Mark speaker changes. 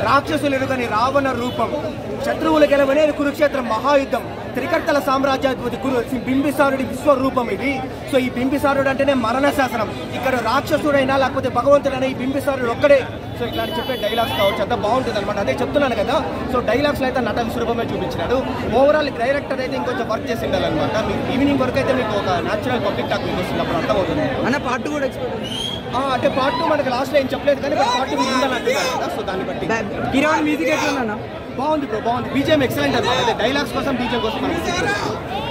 Speaker 1: రాక్షసులు ఎరుగని రావణ రూపం శత్రువుల గెలవనే కురుక్షేత్రం మహాయుద్ధం త్రికర్తల సామ్రాజ్యాధిపతి గురు బింబిసారుడి విశ్వరూపం ఇది సో ఈ బింబిసారుడు అంటేనే మరణ శాసనం ఇక్కడ రాక్షసుడైనా లేకపోతే భగవంతుడైనా ఈ బింబిసారుడు ఒక్కడే సో ఇట్లాంటి చెప్పే డైలాగ్స్ కావచ్చు అంత బాగుంటుంది అనమాట అదే చెప్తున్నాను కదా సో డైలాగ్స్ అయితే నట విశ్వరూపమే చూపించినాడు ఓవరాల్ డైరెక్టర్ అయితే ఇంకొంచెం వర్క్ చేసి ఉండాలన్నమాట మీకు ఈవినింగ్ వరకు అయితే మీకు ఒక న్యాచురల్ పబ్లిక్ టాక్ మీకు వస్తుంది అప్పుడు అర్థమవుతుంది
Speaker 2: అన్న పార్ట్ కూడా ఎక్స్పెక్ట్
Speaker 1: ఆ, అంటే పార్ట్ టూ మనకి లాస్ట్ లో ఏం చెప్పలేదు కానీ పార్ట్ టూ ఉందని అంటున్నారు కదా సో దాన్ని బట్టి
Speaker 2: కిరాణ్ మ్యూజిక్ ఎట్లా ఉందన్న
Speaker 1: బాగుంది బ్రో బాగుంది బీజేఎం ఎక్సలెంట్ అనమాట డైలాగ్స్ కోసం బీజేఎం కోసం మనం